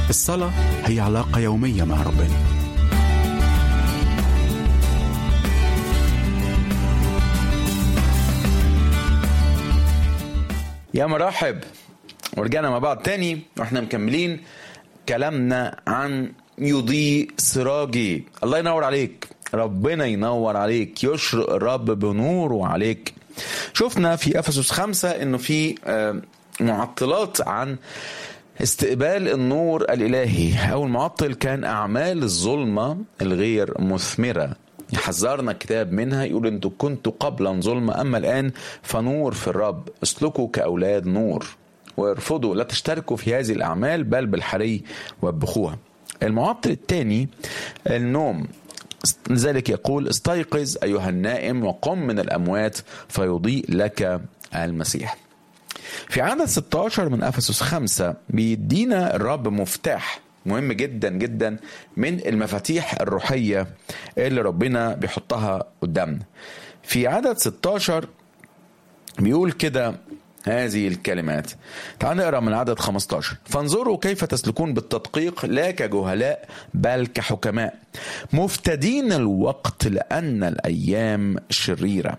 الصلاة هي علاقة يومية مع ربنا يا مرحب ورجعنا مع بعض تاني واحنا مكملين كلامنا عن يضيء سراجي الله ينور عليك ربنا ينور عليك يشرق الرب بنوره عليك شفنا في افسس خمسة انه في آه، معطلات عن استقبال النور الالهي اول معطل كان اعمال الظلمه الغير مثمره يحذرنا الكتاب منها يقول انتوا كنتوا قبلا ظلمة اما الان فنور في الرب اسلكوا كاولاد نور وارفضوا لا تشتركوا في هذه الاعمال بل بالحري وبخوها المعطل الثاني النوم لذلك يقول استيقظ ايها النائم وقم من الاموات فيضيء لك المسيح في عدد 16 من افسس 5 بيدينا الرب مفتاح مهم جدا جدا من المفاتيح الروحيه اللي ربنا بيحطها قدامنا. في عدد 16 بيقول كده هذه الكلمات تعال نقرا من عدد 15 فانظروا كيف تسلكون بالتدقيق لا كجهلاء بل كحكماء مفتدين الوقت لان الايام شريره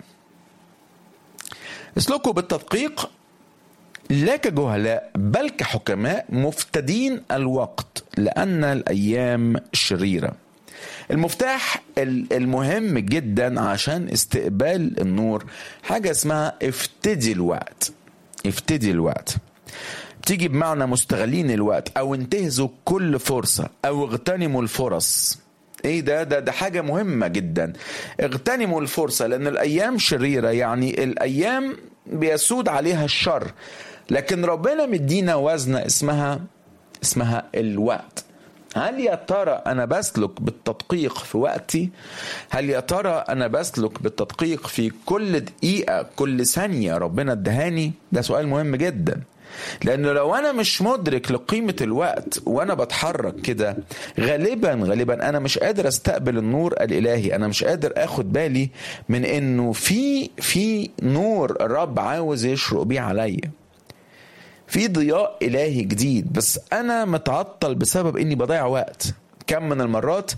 اسلكوا بالتدقيق لا كجهلاء بل كحكماء مفتدين الوقت لأن الأيام شريرة المفتاح المهم جدا عشان استقبال النور حاجة اسمها افتدي الوقت افتدي الوقت تيجي بمعنى مستغلين الوقت او انتهزوا كل فرصة او اغتنموا الفرص ايه ده ده ده حاجه مهمه جدا اغتنموا الفرصه لان الايام شريره يعني الايام بيسود عليها الشر لكن ربنا مدينا وزنه اسمها اسمها الوقت هل يا ترى انا بسلك بالتدقيق في وقتي هل يا ترى انا بسلك بالتدقيق في كل دقيقه كل ثانيه ربنا ادهاني ده سؤال مهم جدا لانه لو انا مش مدرك لقيمه الوقت وانا بتحرك كده غالبا غالبا انا مش قادر استقبل النور الالهي انا مش قادر اخد بالي من انه في في نور الرب عاوز يشرق بيه عليا في ضياء الهي جديد بس انا متعطل بسبب اني بضيع وقت كم من المرات